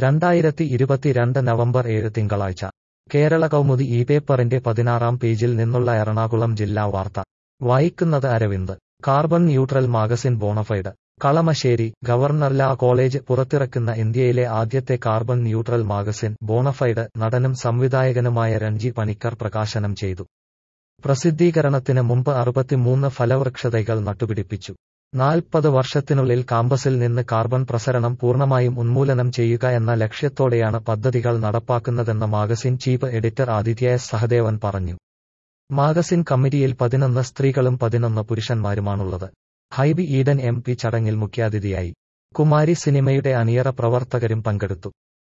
രണ്ടായിരത്തി ഇരുപത്തിരണ്ട് നവംബർ ഏഴ് തിങ്കളാഴ്ച കേരള കൗമുദി ഈ പേപ്പറിന്റെ പതിനാറാം പേജിൽ നിന്നുള്ള എറണാകുളം ജില്ലാ വാർത്ത വായിക്കുന്നത് Aravind carbon neutral magazine Bonafide Kalamassery government law college പുറത്തിറക്കുന്ന ഇന്ത്യയിലെ ആദ്യത്തെ കാർബൺ ന്യൂട്രൽ മാഗസിൻ ബോണഫൈഡ് നടനും സംവിധായകനുമായ രൺജി പണിക്കർ പ്രകാശനം ചെയ്തു പ്രസിദ്ധീകരണത്തിന് മുമ്പ് അറുപത്തിമൂന്ന് ഫലവൃക്ഷതൈകൾ നട്ടുപിടിപ്പിച്ചു നാൽപ്പത് വർഷത്തിനുള്ളിൽ കാമ്പസിൽ നിന്ന് കാർബൺ പ്രസരണം പൂർണ്ണമായും ഉന്മൂലനം ചെയ്യുക എന്ന ലക്ഷ്യത്തോടെയാണ് പദ്ധതികൾ നടപ്പാക്കുന്നതെന്ന് magazine chief editor Aditya S Sahadevan പറഞ്ഞു മാഗസിൻ കമ്മിറ്റിയിൽ പതിനൊന്ന് സ്ത്രീകളും പതിനൊന്ന് പുരുഷന്മാരുമാണുള്ളത് ഹൈബി ഈഡൻ എം പി ചടങ്ങിൽ മുഖ്യാതിഥിയായി കുമാരി സിനിമയുടെ അണിയറ പ്രവർത്തകരും പങ്കെടുത്തു